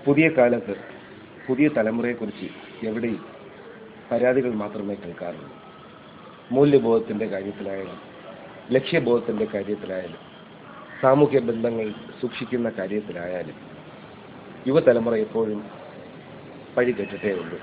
പുതിയ കാലത്ത് പുതിയ തലമുറയെക്കുറിച്ച് എവിടെയും പരാതികൾ മാത്രമേ കേൾക്കാറുള്ളൂ മൂല്യബോധത്തിൻ്റെ കാര്യത്തിലായാലും ലക്ഷ്യബോധത്തിൻ്റെ കാര്യത്തിലായാലും സാമൂഹ്യ ബന്ധങ്ങൾ സൂക്ഷിക്കുന്ന കാര്യത്തിലായാലും യുവതലമുറ എപ്പോഴും പഴി കേട്ടിട്ടേ ഉള്ളൂ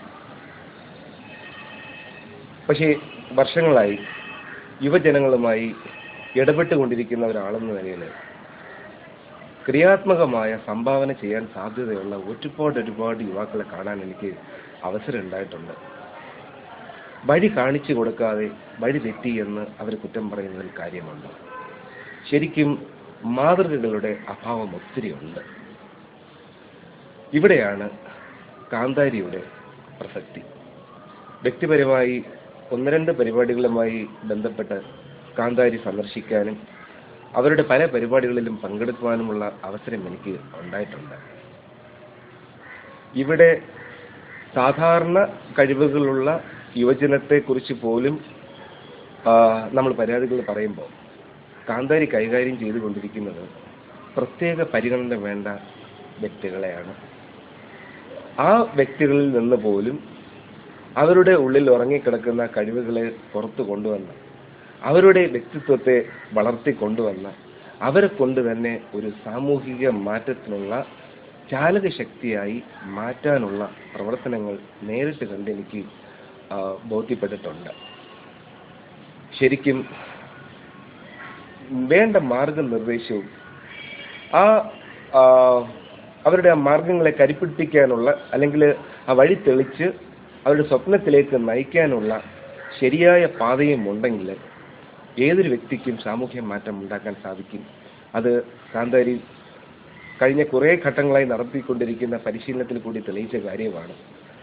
പക്ഷേ വർഷങ്ങളായി യുവജനങ്ങളുമായി ഇടപെട്ടുകൊണ്ടിരിക്കുന്ന ഒരാളെന്ന നിലയിൽ ക്രിയാത്മകമായ സംഭാവന ചെയ്യാൻ സാധ്യതയുള്ള ഒരുപാട് ഒരുപാട് യുവാക്കളെ കാണാൻ എനിക്ക് അവസരം ഉണ്ടായിട്ടുണ്ട് വഴി കാണിച്ചു കൊടുക്കാതെ വഴി തെറ്റി എന്ന് അവർ കുറ്റം പറയുന്നതിൽ കാര്യമുണ്ട് ശരിക്കും മാതൃകകളുടെ അഭാവം ഒത്തിരിയുണ്ട് ഇവിടെയാണ് കാന്താരിയുടെ പ്രസക്തി വ്യക്തിപരമായി ഒന്ന് രണ്ട് പരിപാടികളുമായി ബന്ധപ്പെട്ട് കാന്താരി സന്ദർശിക്കാനും അവരുടെ പല പരിപാടികളിലും പങ്കെടുക്കുവാനുമുള്ള അവസരം എനിക്ക് ഉണ്ടായിട്ടുണ്ട് ഇവിടെ സാധാരണ കഴിവുകളുള്ള യുവജനത്തെക്കുറിച്ച് പോലും ആ, നമ്മൾ പരാതികൾ പറയുമ്പോൾ കാന്താരി കൈകാര്യം ചെയ്തുകൊണ്ടിരിക്കുന്നത് പ്രത്യേക പരിഗണന വേണ്ട വ്യക്തികളെയാണ് ആ വ്യക്തികളിൽ നിന്ന് പോലും അവരുടെ ഉള്ളിൽ ഉറങ്ങിക്കിടക്കുന്ന കഴിവുകളെ പുറത്തു കൊണ്ടുവന്ന് അവരുടെ വ്യക്തിത്വത്തെ വളർത്തിക്കൊണ്ടുവന്ന് അവരെ കൊണ്ട് തന്നെ ഒരു സാമൂഹിക മാറ്റത്തിനുള്ള ചാലക ശക്തിയായി മാറ്റാനുള്ള പ്രവർത്തനങ്ങൾ നേരിട്ട് കണ്ട് എനിക്ക് ആ, ബോധ്യപ്പെട്ടിട്ടുണ്ട് ശരിക്കും വേണ്ട മാർഗനിർദ്ദേശവും ആ ആ, അവരുടെ ആ മാർഗങ്ങളെ കരിപ്പിടിപ്പിക്കാനുള്ള അല്ലെങ്കിൽ ആ വഴി തെളിച്ച് അവരുടെ സ്വപ്നത്തിലേക്ക് നയിക്കാനുള്ള ശരിയായ പാതയും ഉണ്ടെങ്കിൽ ഏതൊരു വ്യക്തിക്കും സാമൂഹ്യ മാറ്റം ഉണ്ടാക്കാൻ സാധിക്കും അത് കാന്താരി കഴിഞ്ഞ കുറേ ഘട്ടങ്ങളായി നടത്തിക്കൊണ്ടിരിക്കുന്ന പരിശീലനത്തിൽ കൂടി തെളിയിച്ച കാര്യമാണ്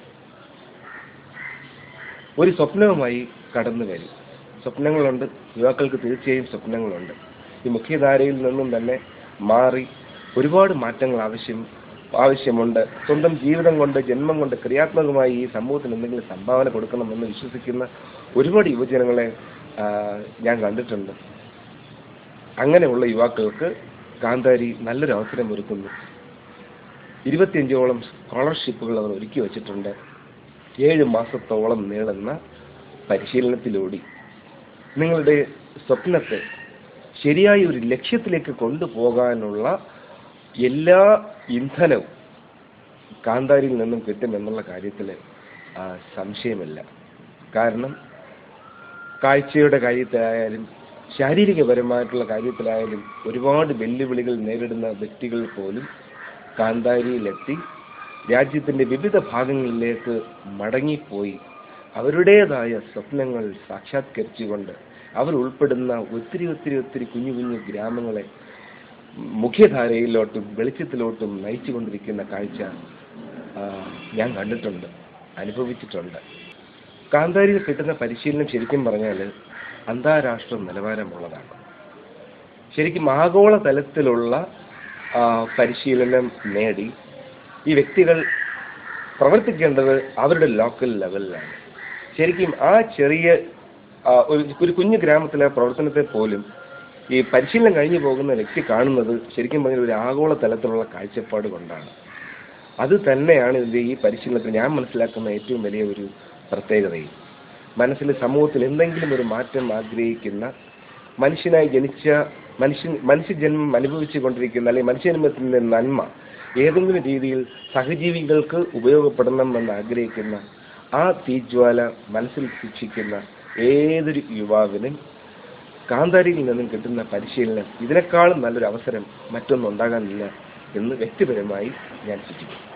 ഒരു സ്വപ്നവുമായി കടന്നു വരും സ്വപ്നങ്ങളുണ്ട് യുവാക്കൾക്ക് തീർച്ചയായും സ്വപ്നങ്ങളുണ്ട് ഈ മുഖ്യധാരയിൽ നിന്നും തന്നെ മാറി ഒരുപാട് മാറ്റങ്ങൾ ആവശ്യം ആവശ്യമുണ്ട് സ്വന്തം ജീവിതം കൊണ്ട് ജന്മം കൊണ്ട് ക്രിയാത്മകമായി ഈ സമൂഹത്തിന് എന്തെങ്കിലും സംഭാവന കൊടുക്കണമെന്ന് വിശ്വസിക്കുന്ന ഒരുപാട് യുവജനങ്ങളെ ആ, ഞാൻ കണ്ടിട്ടുണ്ട് അങ്ങനെയുള്ള യുവാക്കൾക്ക് കാന്താരി നല്ലൊരു അവസരം ഒരുക്കുന്നു ഇരുപത്തിയഞ്ചോളം സ്കോളർഷിപ്പുകൾ അവർ ഒരുക്കി വച്ചിട്ടുണ്ട് ഏഴ് മാസത്തോളം നീളുന്ന പരിശീലനത്തിലൂടെ നിങ്ങളുടെ സ്വപ്നത്തെ ശരിയായ ഒരു ലക്ഷ്യത്തിലേക്ക് കൊണ്ടുപോകാനുള്ള എല്ലാ ഇന്ധനവും കാന്താരിയിൽ നിന്നും കിട്ടുമെന്നുള്ള കാര്യത്തിൽ ആ, സംശയമില്ല കാരണം കാഴ്ചയുടെ കാര്യത്തിലായാലും ശാരീരികപരമായിട്ടുള്ള കാര്യത്തിലായാലും ഒരുപാട് വെല്ലുവിളികൾ നേരിടുന്ന വ്യക്തികൾ പോലും കാന്താരിയിലെത്തി രാജ്യത്തിന്റെ വിവിധ ഭാഗങ്ങളിലേക്ക് മടങ്ങിപ്പോയി അവരുടേതായ സ്വപ്നങ്ങൾ സാക്ഷാത്കരിച്ചുകൊണ്ട് അവർ ഉൾപ്പെടുന്ന ഒത്തിരി ഒത്തിരി ഒത്തിരി കുഞ്ഞു കുഞ്ഞു ഗ്രാമങ്ങളെ മുഖ്യധാരയിലോട്ടും വെളിച്ചത്തിലോട്ടും നയിച്ചുകൊണ്ടിരിക്കുന്ന കാഴ്ച ആ, ഞാൻ കണ്ടിട്ടുണ്ട് അനുഭവിച്ചിട്ടുണ്ട് കാന്താരിയിൽ കിട്ടുന്ന പരിശീലനം ശരിക്കും പറഞ്ഞാൽ അന്താരാഷ്ട്ര നിലവാരമുള്ളതാണ് ശരിക്കും ആഗോള തലത്തിലുള്ള ആ, പരിശീലനം നേടി ഈ വ്യക്തികൾ പ്രവർത്തിക്കേണ്ടത് അവരുടെ ലോക്കൽ ലെവലിലാണ് ശരിക്കും ആ ചെറിയ ആ, ഒരു ഒരു കുഞ്ഞു ഗ്രാമത്തിലെ പ്രവർത്തനത്തെ പോലും ഈ പരിശീലനം കഴിഞ്ഞു പോകുന്ന വ്യക്തി കാണുന്നത് ശരിക്കും പറഞ്ഞാൽ ഒരു ആഗോള തലത്തിലുള്ള കാഴ്ചപ്പാട് കൊണ്ടാണ് അത് തന്നെയാണ് ഇതിന്റെ ഈ പരിശീലനത്തിൽ ഞാൻ മനസ്സിലാക്കുന്ന ഏറ്റവും വലിയ ഒരു പ്രത്യേകതയും മനസ്സിൽ സമൂഹത്തിൽ എന്തെങ്കിലും ഒരു മാറ്റം ആഗ്രഹിക്കുന്ന മനുഷ്യനായി ജനിച്ച മനുഷ്യൻ മനുഷ്യജന്മം അനുഭവിച്ചു കൊണ്ടിരിക്കുന്ന അല്ലെങ്കിൽ മനുഷ്യജന്മത്തിന്റെ നന്മ ഏതെങ്കിലും രീതിയിൽ സഹജീവികൾക്ക് ഉപയോഗപ്പെടണമെന്ന് ആഗ്രഹിക്കുന്ന ആ തീജ്വാല മനസ്സിൽ സൂക്ഷിക്കുന്ന ഏതൊരു യുവാവിനും കാന്താരിയിൽ നിന്നും കിട്ടുന്ന പരിശീലനം ഇതിനേക്കാളും നല്ലൊരു അവസരം മറ്റൊന്നും ഉണ്ടാകാനില്ല എന്ന് വ്യക്തിപരമായി ഞാൻ ചിന്തിക്കുന്നു